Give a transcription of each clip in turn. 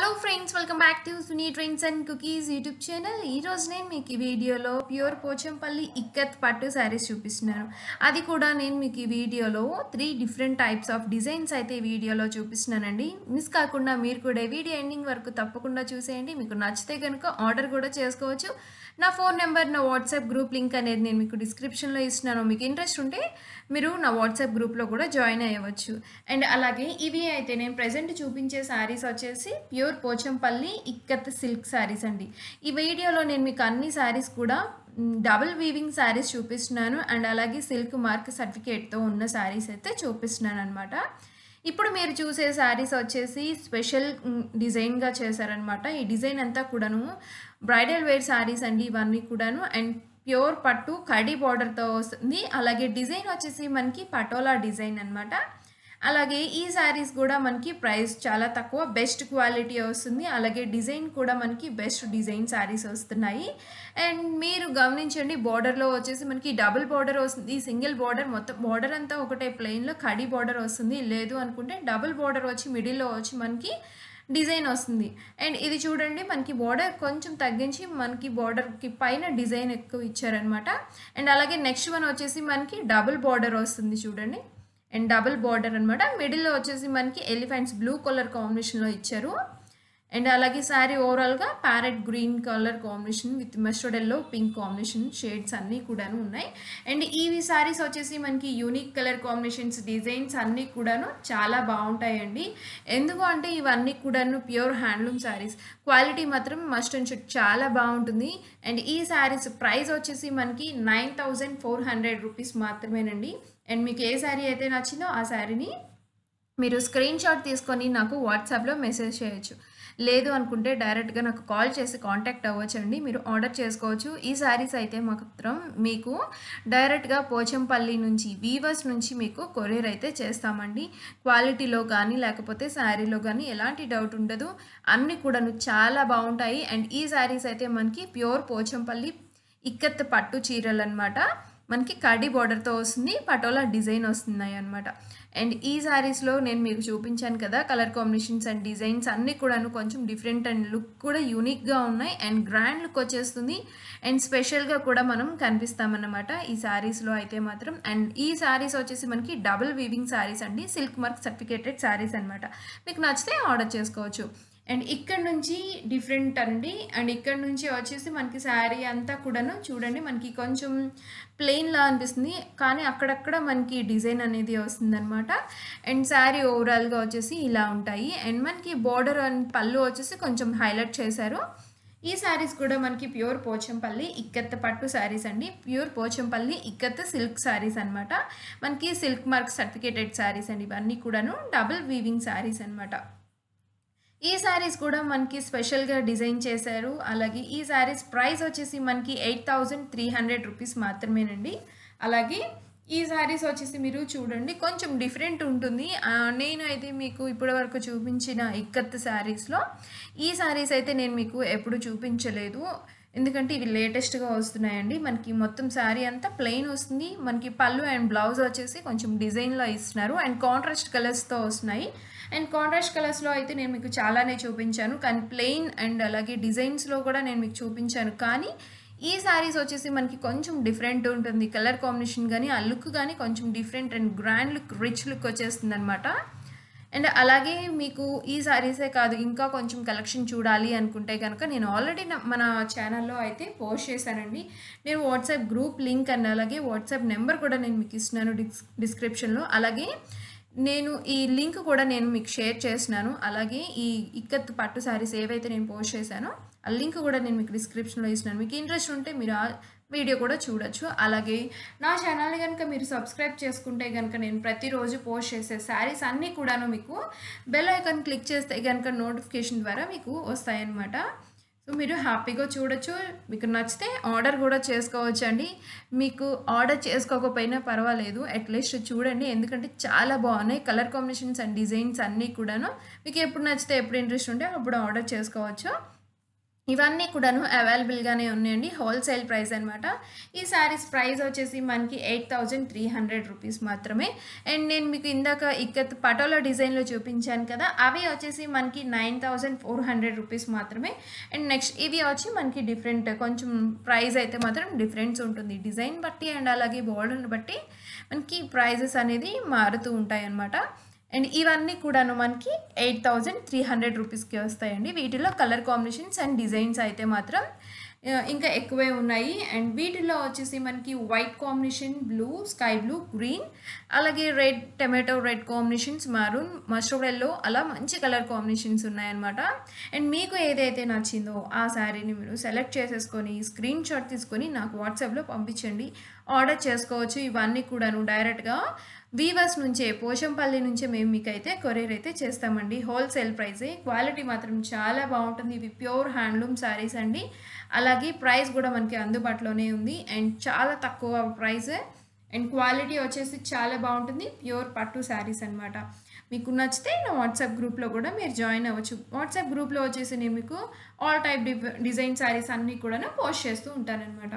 hello friends welcome back to Suni drinks and cookies YouTube channel ఈ రోజు నేను మీకు ఈ వీడియోలో ప్యూర్ పోచంపల్లి ఇక్కత్ పట్టు శారీస్ చూపిస్తున్నాను అది కూడా నేను మీకు ఈ వీడియోలో three different types of designs అయితే ఈ వీడియోలో చూపిస్తున్నానండి మిస్ కాకుండా మీరు కూడా ఈ వీడియో ఎండింగ్ వరకు తప్పకుండా చూసేయండి మీకు నచ్చితే కనుక ఆర్డర్ కూడా చేసుకోవచ్చు నా ఫోన్ నెంబర్ నా వాట్సాప్ గ్రూప్ లింక్ అనేది నేను మీకు డిస్క్రిప్షన్లో ఇస్తున్నాను మీకు ఇంట్రెస్ట్ ఉంటే మీరు నా వాట్సాప్ గ్రూప్లో కూడా జాయిన్ అయ్యవచ్చు అండ్ అలాగే ఇవి అయితే నేను ప్రజెంట్ చూపించే శారీస్ వచ్చేసి pure Pochampally ikat silk saris అండి ఈ వీడియోలో నేను మీకు అన్ని శారీస్ కూడా డబుల్ వీవింగ్ శారీస్ చూపిస్తున్నాను అండ్ అలాగే సిల్క్ మార్క్ సర్టిఫికేట్తో ఉన్న శారీస్ అయితే చూపిస్తున్నాను అనమాట ఇప్పుడు మీరు చూసే శారీస్ వచ్చేసి స్పెషల్ డిజైన్గా చేశారనమాట ఈ డిజైన్ అంతా కూడాను బ్రైడల్ వేర్ శారీస్ అండి ఇవన్నీ కూడాను అండ్ ప్యూర్ పట్టు కడి బార్డర్తో వస్తుంది అలాగే డిజైన్ వచ్చేసి మనకి పటోలా డిజైన్ అనమాట అలాగే ఈ శారీస్ కూడా మనకి ప్రైస్ చాలా తక్కువ బెస్ట్ క్వాలిటీ వస్తుంది అలాగే డిజైన్ కూడా మనకి బెస్ట్ డిజైన్ శారీస్ వస్తున్నాయి అండ్ మీరు గమనించండి బార్డర్లో వచ్చేసి మనకి డబుల్ బార్డర్ వస్తుంది సింగిల్ బార్డర్ మొత్తం బార్డర్ అంతా ఒకటే ప్లెయిన్లో కడి బార్డర్ వస్తుంది లేదు అనుకుంటే డబుల్ బార్డర్ వచ్చి మిడిల్లో వచ్చి మనకి డిజైన్ వస్తుంది అండ్ ఇది చూడండి మనకి బార్డర్ కొంచెం తగ్గించి మనకి బార్డర్కి పైన డిజైన్ ఎక్కువ ఇచ్చారనమాట అండ్ అలాగే నెక్స్ట్ వన్ వచ్చేసి మనకి డబుల్ బార్డర్ వస్తుంది చూడండి అండ్ డబుల్ బార్డర్ అనమాట మిడిల్లో వచ్చేసి మనకి ఎలిఫెంట్స్ బ్లూ కలర్ కాంబినేషన్లో ఇచ్చారు అండ్ అలాగే శారీ ఓవరాల్గా parrot green colour combination with mustard yellow pink combination shades అన్నీ కూడాను ఉన్నాయి అండ్ ఈవి శారీస్ వచ్చేసి మనకి యూనిక్ కలర్ కాంబినేషన్స్ డిజైన్స్ అన్నీ కూడాను చాలా బాగుంటాయండి ఎందుకు అంటే ఇవన్నీ కూడాను ప్యూర్ హ్యాండ్లూమ్ శారీస్ క్వాలిటీ మాత్రం మస్ట్ అండ్ షుడ్ చాలా బాగుంటుంది అండ్ ఈ శారీస్ ప్రైస్ వచ్చేసి మనకి nine thousand four hundred rupees మాత్రమేనండి అండ్ మీకు ఏ శారీ అయితే నచ్చిందో ఆ శారీని మీరు స్క్రీన్ షాట్ తీసుకొని నాకు వాట్సాప్లో మెసేజ్ చేయొచ్చు లేదు అనుకుంటే డైరెక్ట్గా నాకు కాల్ చేసి కాంటాక్ట్ అవ్వచ్చండి మీరు ఆర్డర్ చేసుకోవచ్చు ఈ శారీస్ అయితే మాత్రం మీకు డైరెక్ట్గా పోచంపల్లి నుంచి వీవర్స్ నుంచి మీకు కొరియర్ అయితే చేస్తామండి క్వాలిటీలో కానీ లేకపోతే శారీలో కానీ ఎలాంటి డౌట్ ఉండదు అన్నీ కూడాను చాలా బాగుంటాయి అండ్ ఈ శారీస్ అయితే మనకి ప్యూర్ పోచంపల్లి ఇక్కత్ పట్టు చీరలు అనమాట మనకి కడి బార్డర్తో వస్తుంది పటోలా డిజైన్ వస్తున్నాయి అనమాట అండ్ ఈ శారీస్లో నేను మీకు చూపించాను కదా కలర్ కాంబినేషన్స్ అండ్ డిజైన్స్ అన్నీ కూడాను కొంచెం డిఫరెంట్ అండ్ లుక్ కూడా యూనిక్గా ఉన్నాయి అండ్ గ్రాండ్ లుక్ వచ్చేస్తుంది అండ్ స్పెషల్గా కూడా మనం కనిపిస్తామన్నమాట ఈ శారీస్లో అయితే మాత్రం అండ్ ఈ శారీస్ వచ్చేసి మనకి డబుల్ వీవింగ్ శారీస్ అండి సిల్క్ మార్క్ సర్టిఫికేటెడ్ శారీస్ అనమాట మీకు నచ్చితే ఆర్డర్ చేసుకోవచ్చు అండ్ ఇక్కడ నుంచి డిఫరెంట్ అండి అండ్ ఇక్కడ నుంచి వచ్చేసి మనకి శారీ అంతా కూడాను చూడండి మనకి కొంచెం ప్లెయిన్లా అనిపిస్తుంది కానీ అక్కడక్కడ మనకి డిజైన్ అనేది వస్తుందన్నమాట అండ్ శారీ ఓవరాల్గా వచ్చేసి ఇలా ఉంటాయి అండ్ మనకి బార్డర్ అండ్ పళ్ళు వచ్చేసి కొంచెం హైలైట్ చేశారు ఈ శారీస్ కూడా మనకి ప్యూర్ పోచంపల్లి ఇక్కత్ పట్టు శారీస్ అండి pure Pochampally ikat silk saris అనమాట మనకి సిల్క్ మార్క్ సర్టిఫికేటెడ్ శారీస్ అండి ఇవన్నీ కూడాను డబుల్ వీవింగ్ శారీస్ అనమాట ఈ శారీస్ కూడా మనకి స్పెషల్గా డిజైన్ చేశారు అలాగే ఈ శారీస్ ప్రైస్ వచ్చేసి మనకి eight thousand three hundred rupees మాత్రమేనండి అలాగే ఈ శారీస్ వచ్చేసి మీరు చూడండి కొంచెం డిఫరెంట్ ఉంటుంది నేను అయితే మీకు ఇప్పటి వరకు చూపించిన ఇక్కత్ శారీస్లో ఈ శారీస్ అయితే నేను మీకు ఎప్పుడు చూపించలేదు ఎందుకంటే ఇవి లేటెస్ట్గా వస్తున్నాయండి మనకి మొత్తం శారీ అంతా ప్లెయిన్ వస్తుంది మనకి పళ్ళు అండ్ బ్లౌజ్ వచ్చేసి కొంచెం డిజైన్లో ఇస్తున్నారు అండ్ కాంట్రాస్ట్ కలర్స్తో వస్తున్నాయి అండ్ కాంట్రాస్ట్ కలర్స్లో అయితే నేను మీకు చాలానే చూపించాను కానీ ప్లెయిన్ అండ్ అలాగే డిజైన్స్లో కూడా నేను మీకు చూపించాను కానీ ఈ శారీస్ వచ్చేసి మనకి కొంచెం డిఫరెంట్ ఉంటుంది కలర్ కాంబినేషన్ కానీ ఆ లుక్ కానీ కొంచెం different and grand look rich look వచ్చేస్తుంది అనమాట అండ్ అలాగే మీకు ఈ శారీసే కాదు ఇంకా కొంచెం కలెక్షన్ చూడాలి అనుకుంటే కనుక నేను ఆల్రెడీ మన ఛానల్లో అయితే పోస్ట్ చేశానండి నేను వాట్సాప్ గ్రూప్ లింక్ అండ్ అలాగే వాట్సాప్ నెంబర్ కూడా నేను మీకు ఇస్తున్నాను డిస్ డిస్క్రిప్షన్లో అలాగే నేను ఈ లింక్ కూడా నేను మీకు షేర్ చేస్తున్నాను అలాగే ఈ ఇక్కత్ పట్టు శారీస్ ఏవైతే నేను పోస్ట్ చేశానో ఆ లింక్ కూడా నేను మీకు డిస్క్రిప్షన్లో ఇస్తున్నాను మీకు ఇంట్రెస్ట్ ఉంటే మీరు ఆ వీడియో కూడా చూడొచ్చు అలాగే నా ఛానల్ కనుక మీరు సబ్స్క్రైబ్ చేసుకుంటే కనుక నేను ప్రతిరోజు పోస్ట్ చేసే శారీస్ అన్నీ కూడాను మీకు బెల్ ఐకాన్ క్లిక్ చేస్తే కనుక నోటిఫికేషన్ ద్వారా మీకు వస్తాయన్నమాట సో మీరు హ్యాపీగా చూడొచ్చు మీకు నచ్చితే ఆర్డర్ కూడా చేసుకోవచ్చు అండి మీకు ఆర్డర్ చేసుకోకపోయినా పర్వాలేదు అట్లీస్ట్ చూడండి ఎందుకంటే చాలా బాగున్నాయి కలర్ కాంబినేషన్స్ అండ్ డిజైన్స్ అన్నీ కూడాను మీకు ఎప్పుడు నచ్చితే ఎప్పుడు ఇంట్రెస్ట్ ఉంటే అప్పుడు ఆర్డర్ చేసుకోవచ్చు ఇవన్నీ కూడాను అవైలబుల్గానే ఉన్నాయండి హోల్సేల్ ప్రైస్ అనమాట ఈ శారీస్ ప్రైస్ వచ్చేసి మనకి eight thousand three hundred rupees మాత్రమే అండ్ నేను మీకు ఇందాక ఇక్కత్ పటోలా డిజైన్లో చూపించాను కదా అవి వచ్చేసి మనకి nine thousand four hundred rupees మాత్రమే అండ్ నెక్స్ట్ ఇవి వచ్చి మనకి డిఫరెంట్ కొంచెం ప్రైస్ అయితే మాత్రం డిఫరెన్స్ ఉంటుంది డిజైన్ బట్టి అండ్ అలాగే బోర్డర్ని బట్టి మనకి ప్రైజెస్ అనేది మారుతూ ఉంటాయి అన్నమాట అండ్ ఇవన్నీ కూడాను మనకి ఎయిట్ థౌజండ్ త్రీ హండ్రెడ్ రూపీస్కి వస్తాయండి వీటిలో కలర్ కాంబినేషన్స్ అండ్ డిజైన్స్ అయితే మాత్రం ఆ, ఇంకా ఎక్కువే ఉన్నాయి అండ్ వీటిలో వచ్చేసి మనకి white combination blue sky blue green అలాగే red tomato red combinations maroon mustard yellow అలా మంచి కలర్ కాంబినేషన్స్ ఉన్నాయన్నమాట అండ్ మీకు ఏదైతే నచ్చిందో ఆ శారీని మీరు సెలెక్ట్ చేసేసుకొని స్క్రీన్ షాట్ తీసుకొని నాకు వాట్సాప్లో పంపించండి ఆర్డర్ చేసుకోవచ్చు ఇవన్నీ కూడాను డైరెక్ట్గా వీవర్స్ నుంచే పోషంపల్లి నుంచే మేము మీకు అయితే కొరియర్ అయితే చేస్తామండి హోల్సేల్ ప్రైసే క్వాలిటీ మాత్రం చాలా బాగుంటుంది ఇవి ప్యూర్ హ్యాండ్లూమ్ శారీస్ అండి అలాగే ప్రైస్ కూడా మనకి అందుబాటులోనే ఉంది అండ్ చాలా తక్కువ ప్రైస్ అండ్ క్వాలిటీ వచ్చేసి చాలా బాగుంటుంది ప్యూర్ పట్టు శారీస్ అనమాట మీకు నచ్చితే నా వాట్సాప్ గ్రూప్లో కూడా మీరు జాయిన్ అవ్వచ్చు వాట్సాప్ గ్రూప్లో వచ్చేసి నేను మీకు ఆల్ టైప్ డిజైన్ శారీస్ అన్నీ కూడా పోస్ట్ చేస్తూ ఉంటానన్నమాట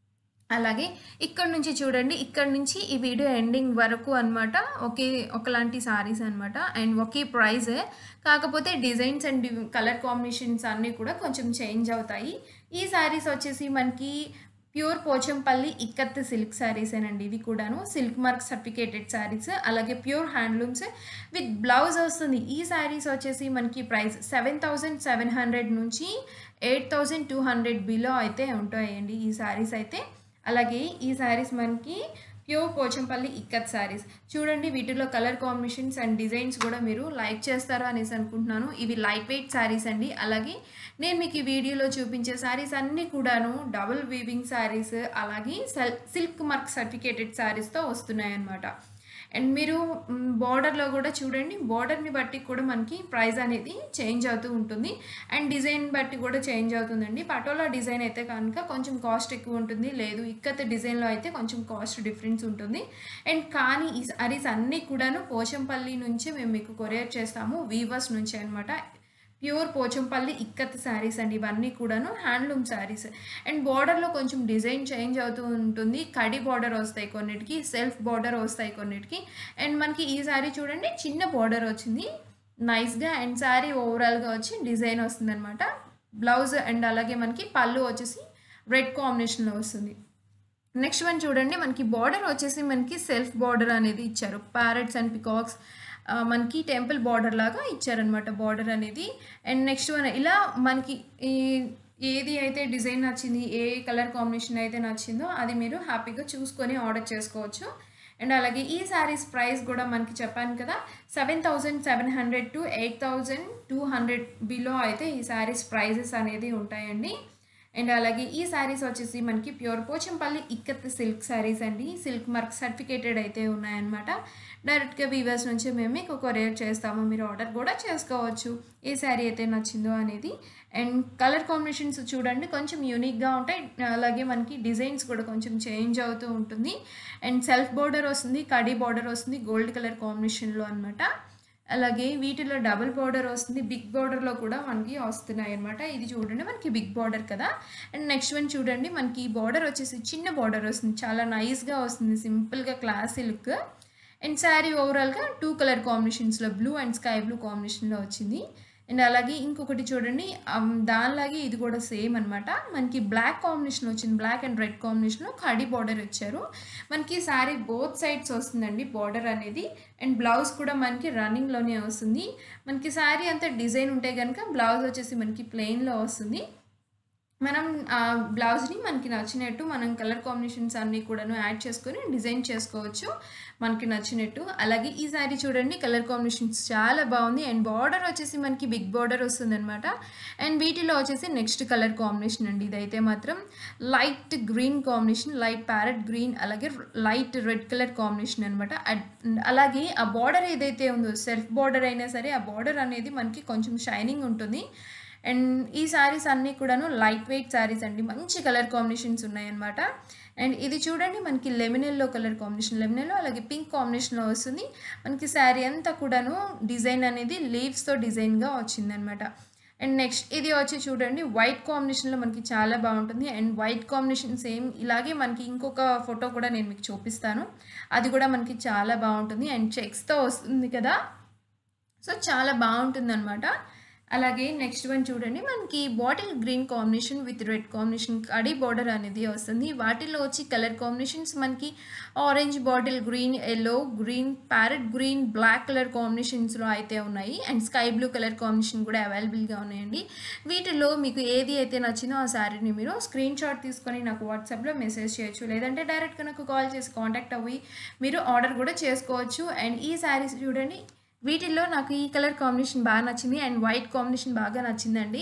అలాగే ఇక్కడ నుంచి చూడండి ఇక్కడ నుంచి ఈ వీడియో ఎండింగ్ వరకు అనమాట ఒకే ఒకలాంటి సారీస్ అనమాట అండ్ ఒకే ప్రైస్ కాకపోతే డిజైన్స్ అండ్ కలర్ కాంబినేషన్స్ అన్నీ కూడా కొంచెం చేంజ్ అవుతాయి ఈ సారీస్ వచ్చేసి మనకి ప్యూర్ పోచంపల్లి ఇక్కత్ సిల్క్ శారీసేనండి ఇవి కూడాను సిల్క్ మార్క్ సర్టిఫికేటెడ్ శారీస్ అలాగే ప్యూర్ హ్యాండ్లూమ్స్ విత్ బ్లౌజ్ వస్తుంది ఈ శారీస్ వచ్చేసి మనకి price seven thousand seven hundred నుంచి eight thousand two hundred below అయితే ఉంటాయండి ఈ శారీస్ అయితే అలాగే ఈ శారీస్ మనకి ప్యూర్ పోచంపల్లి ఇక్కత్ శారీస్ చూడండి వీటిలో కలర్ కాంబినేషన్స్ అండ్ డిజైన్స్ కూడా మీరు లైక్ చేస్తారు అనేసి అనుకుంటున్నాను ఇవి లైట్ వెయిట్ శారీస్ అండి అలాగే నేను మీకు ఈ వీడియోలో చూపించే శారీస్ అన్నీ కూడాను డబుల్ వీవింగ్ శారీస్ అలాగే సిల్క్ మార్క్ సర్టిఫికేటెడ్ శారీస్తో వస్తున్నాయి అన్నమాట అండ్ మీరు బార్డర్లో కూడా చూడండి బార్డర్ని బట్టి కూడా మనకి ప్రైస్ అనేది చేంజ్ అవుతూ ఉంటుంది అండ్ డిజైన్ బట్టి కూడా చేంజ్ అవుతుందండి పటోలా డిజైన్ అయితే కనుక కొంచెం కాస్ట్ ఎక్కువ ఉంటుంది లేదు ఇక్కత డిజైన్లో అయితే కొంచెం కాస్ట్ డిఫరెన్స్ ఉంటుంది అండ్ కానీ ఈ సారీస్ అన్నీ కూడాను పోచంపల్లి నుంచి మేము మీకు కొరియర్ చేస్తాము వీవర్స్ నుంచి అనమాట ప్యూర్ పోచంపల్లి ఇక్కత్ శారీస్ అండి ఇవన్నీ కూడాను హ్యాండ్లూమ్ శారీస్ అండ్ బార్డర్లో కొంచెం డిజైన్ చేంజ్ అవుతూ ఉంటుంది కడి బార్డర్ వస్తాయి కొన్నిటికి సెల్ఫ్ బార్డర్ వస్తాయి కొన్నిటికి అండ్ మనకి ఈ శారీ చూడండి చిన్న బార్డర్ వచ్చింది నైస్గా అండ్ శారీ ఓవరాల్గా వచ్చి డిజైన్ వస్తుంది అనమాట బ్లౌజ్ అండ్ అలాగే మనకి పళ్ళు వచ్చేసి రెడ్ కాంబినేషన్లో వస్తుంది నెక్స్ట్ వన్ చూడండి మనకి బార్డర్ వచ్చేసి మనకి సెల్ఫ్ బార్డర్ అనేది ఇచ్చారు ప్యారెట్స్ అండ్ పికాక్స్ మనకి టెంపుల్ బార్డర్ లాగా ఇచ్చారనమాట బార్డర్ అనేది అండ్ నెక్స్ట్ వన్ ఇలా మనకి ఈ ఏది అయితే డిజైన్ నచ్చింది ఏ కలర్ కాంబినేషన్ అయితే నచ్చిందో అది మీరు హ్యాపీగా చూసుకొని ఆర్డర్ చేసుకోవచ్చు అండ్ అలాగే ఈ శారీస్ ప్రైస్ కూడా మనకి చెప్పాను కదా seven thousand seven hundred to eight thousand two hundred below అయితే ఈ శారీస్ ప్రైజెస్ అనేది ఉంటాయండి అండ్ అలాగే ఈ శారీస్ వచ్చేసి మనకి pure Pochampally ikat silk saris అండి సిల్క్ మార్క్ సర్టిఫికేటెడ్ అయితే ఉన్నాయన్నమాట డైరెక్ట్గా వీవర్స్ నుంచి మేము మీకు కొరియర్ చేస్తాము మీరు ఆర్డర్ కూడా చేసుకోవచ్చు ఏ శారీ అయితే నచ్చిందో అనేది అండ్ కలర్ కాంబినేషన్స్ చూడండి కొంచెం యూనిక్గా ఉంటాయి అలాగే మనకి డిజైన్స్ కూడా కొంచెం చేంజ్ అవుతూ ఉంటుంది అండ్ సెల్ఫ్ బార్డర్ వస్తుంది కడీ బార్డర్ వస్తుంది గోల్డ్ కలర్ కాంబినేషన్లో అనమాట అలాగే వీటిలో డబుల్ బార్డర్ వస్తుంది బిగ్ బార్డర్లో కూడా మనకి వస్తున్నాయి అనమాట ఇది చూడండి మనకి బిగ్ బార్డర్ కదా అండ్ నెక్స్ట్ వన్ చూడండి మనకి ఈ బార్డర్ వచ్చేసి చిన్న బార్డర్ వస్తుంది చాలా నైస్గా వస్తుంది సింపుల్గా క్లాసీ లుక్ అండ్ శారీ ఓవరాల్గా టూ కలర్ కాంబినేషన్స్లో బ్లూ అండ్ స్కై బ్లూ కాంబినేషన్లో వచ్చింది అండ్ అలాగే ఇంకొకటి చూడండి అమ్, దానిలాగే ఇది కూడా సేమ్ అనమాట మనకి బ్లాక్ కాంబినేషన్ వచ్చింది బ్లాక్ అండ్ రెడ్ కాంబినేషన్లో కడి బార్డర్ ఇచ్చారు మనకి శారీ బోత్ సైడ్స్ వస్తుందండి బార్డర్ అనేది అండ్ బ్లౌజ్ కూడా మనకి రన్నింగ్లోనే వస్తుంది మనకి శారీ అంతా డిజైన్ ఉంటే కనుక బ్లౌజ్ వచ్చేసి మనకి ప్లెయిన్లో వస్తుంది మనం ఆ బ్లౌజ్ని మనకి నచ్చినట్టు మనం కలర్ కాంబినేషన్స్ అన్నీ కూడాను యాడ్ చేసుకొని డిజైన్ చేసుకోవచ్చు మనకి నచ్చినట్టు అలాగే ఈ శారీ చూడండి కలర్ కాంబినేషన్స్ చాలా బాగుంది అండ్ బార్డర్ వచ్చేసి మనకి బిగ్ బార్డర్ వస్తుంది అనమాట అండ్ వీటిలో వచ్చేసి నెక్స్ట్ కలర్ కాంబినేషన్ అండి ఇదైతే మాత్రం light green combination light parrot green అలాగే లైట్ రెడ్ కలర్ కాంబినేషన్ అనమాట అలాగే ఆ బార్డర్ ఏదైతే ఉందో సెల్ఫ్ బార్డర్ అయినా సరే ఆ బార్డర్ అనేది మనకి కొంచెం షైనింగ్ ఉంటుంది అండ్ ఈ శారీస్ అన్నీ కూడాను లైట్ వెయిట్ శారీస్ అండి మంచి కలర్ కాంబినేషన్స్ ఉన్నాయన్నమాట అండ్ ఇది చూడండి మనకి lemon yellow colour combination lemon yellow అలాగే పింక్ కాంబినేషన్లో వస్తుంది మనకి శారీ అంతా కూడాను డిజైన్ అనేది లీవ్స్తో డిజైన్గా వచ్చిందనమాట అండ్ నెక్స్ట్ ఇది వచ్చి చూడండి వైట్ కాంబినేషన్లో మనకి చాలా బాగుంటుంది అండ్ వైట్ కాంబినేషన్ సేమ్ ఇలాగే మనకి ఇంకొక ఫోటో కూడా నేను మీకు చూపిస్తాను అది కూడా మనకి చాలా బాగుంటుంది అండ్ చెక్స్తో వస్తుంది కదా సో చాలా బాగుంటుంది అనమాట అలాగే నెక్స్ట్ వన్ చూడండి మనకి bottle green combination with red combination కడీ బార్డర్ అనేది వస్తుంది వాటిలో వచ్చి కలర్ కాంబినేషన్స్ మనకి orange bottle green yellow green parrot green black colour కాంబినేషన్స్లో అయితే ఉన్నాయి and sky blue colour combination కూడా అవైలబుల్గా ఉన్నాయండి వీటిలో మీకు ఏది అయితే నచ్చిందో ఆ శారీని మీరు స్క్రీన్ షాట్ తీసుకొని నాకు వాట్సాప్లో మెసేజ్ చేయొచ్చు లేదంటే డైరెక్ట్గా నాకు కాల్ చేసి కాంటాక్ట్ అవ్వి మీరు ఆర్డర్ కూడా చేసుకోవచ్చు అండ్ ఈ శారీస్ చూడండి వీటిల్లో నాకు ఈ కలర్ కాంబినేషన్ బాగా నచ్చింది అండ్ వైట్ కాంబినేషన్ బాగా నచ్చిందండి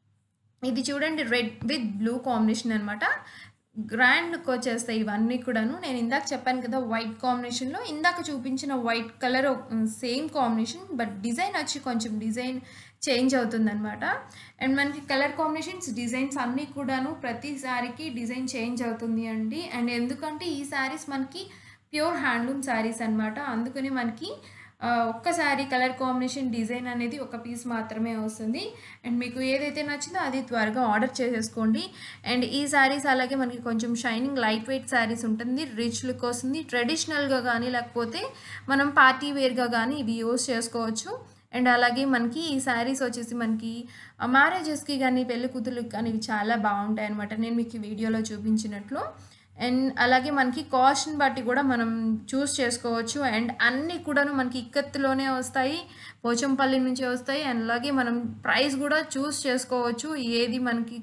ఇది చూడండి రెడ్ విత్ బ్లూ కాంబినేషన్ అనమాట గ్రాండ్ లుక్ వచ్చేస్తాయి ఇవన్నీ కూడాను నేను ఇందాక చెప్పాను కదా వైట్ కాంబినేషన్లో ఇందాక చూపించిన white colour same combination but design వచ్చి కొంచెం డిజైన్ చేంజ్ అవుతుందన్నమాట అండ్ మనకి కలర్ కాంబినేషన్స్ డిజైన్స్ అన్నీ కూడాను ప్రతి శారీకి డిజైన్ చేంజ్ అవుతుంది అండి అండ్ ఎందుకంటే ఈ శారీస్ మనకి ప్యూర్ హ్యాండ్లూమ్ శారీస్ అనమాట అందుకని మనకి ఒక్క శారీ కలర్ కాంబినేషన్ డిజైన్ అనేది ఒక పీస్ మాత్రమే వస్తుంది అండ్ మీకు ఏదైతే నచ్చిందో అది త్వరగా ఆర్డర్ చేసేసుకోండి అండ్ ఈ శారీస్ అలాగే మనకి కొంచెం షైనింగ్ లైట్ వెయిట్ శారీస్ ఉంటుంది రిచ్ లుక్ వస్తుంది ట్రెడిషనల్గా కానీ లేకపోతే మనం పార్టీ వేర్గా కానీ ఇవి యూస్ చేసుకోవచ్చు అండ్ అలాగే మనకి ఈ శారీస్ వచ్చేసి మనకి మ్యారేజెస్కి కానీ పెళ్లి కూతుర్లకి కానీ ఇవి చాలా బాగుంటాయి అనమాట నేను మీకు ఈ వీడియోలో చూపించినట్లు అండ్ అలాగే మనకి కాస్ట్ని బట్టి కూడా మనం చూస్ చేసుకోవచ్చు అండ్ అన్నీ కూడాను మనకి ఇక్కత్తులోనే వస్తాయి పోచంపల్లి నుంచే వస్తాయి అండ్ అలాగే మనం ప్రైస్ కూడా చూస్ చేసుకోవచ్చు ఏది మనకి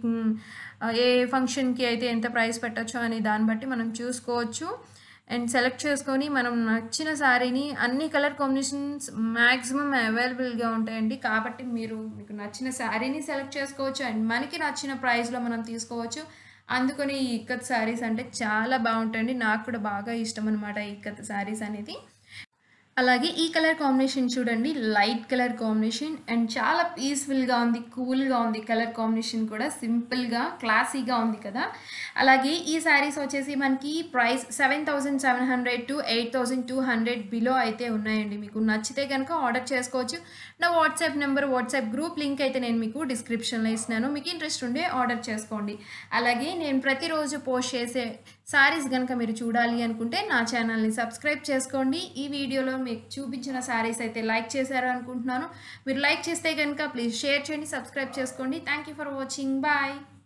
ఏ ఫంక్షన్కి అయితే ఎంత ప్రైస్ పెట్టచ్చు అనే దాన్ని బట్టి మనం చూసుకోవచ్చు అండ్ సెలెక్ట్ చేసుకొని మనం నచ్చిన శారీని అన్ని కలర్ కాంబినేషన్స్ మ్యాక్సిమం అవైలబుల్గా ఉంటాయండి కాబట్టి మీరు మీకు నచ్చిన శారీని సెలెక్ట్ చేసుకోవచ్చు అండ్ మనకి నచ్చిన ప్రైస్లో మనం తీసుకోవచ్చు అందుకని ఈ ఇక్కత్ శారీస్ అంటే చాలా బాగుంటాయండి నాకు కూడా బాగా ఇష్టం అనమాట ఈ ఇక్కత్ శారీస్ అనేది అలాగే ఈ కలర్ కాంబినేషన్ చూడండి లైట్ కలర్ కాంబినేషన్ అండ్ చాలా పీస్ఫుల్గా ఉంది కూల్గా ఉంది కలర్ కాంబినేషన్ కూడా సింపుల్గా క్లాసీగా ఉంది కదా అలాగే ఈ శారీస్ వచ్చేసి మనకి price seven thousand seven hundred to eight thousand two hundred below అయితే ఉన్నాయండి మీకు నచ్చితే కనుక ఆర్డర్ చేసుకోవచ్చు నా WhatsApp number WhatsApp group link అయితే నేను మీకు డిస్క్రిప్షన్లో ఇస్తున్నాను మీకు ఇంట్రెస్ట్ ఉండే ఆర్డర్ చేసుకోండి అలాగే నేను ప్రతిరోజు పోస్ట్ చేసే శారీస్ కనుక మీరు చూడాలి అనుకుంటే నా ఛానల్ని సబ్స్క్రైబ్ చేసుకోండి ఈ వీడియోలో మీకు చూపించిన శారీస్ అయితే లైక్ చేశారు అనుకుంటున్నాను మీరు లైక్ చేస్తే కనుక ప్లీజ్ షేర్ చేయండి సబ్స్క్రైబ్ చేసుకోండి thank you for watching bye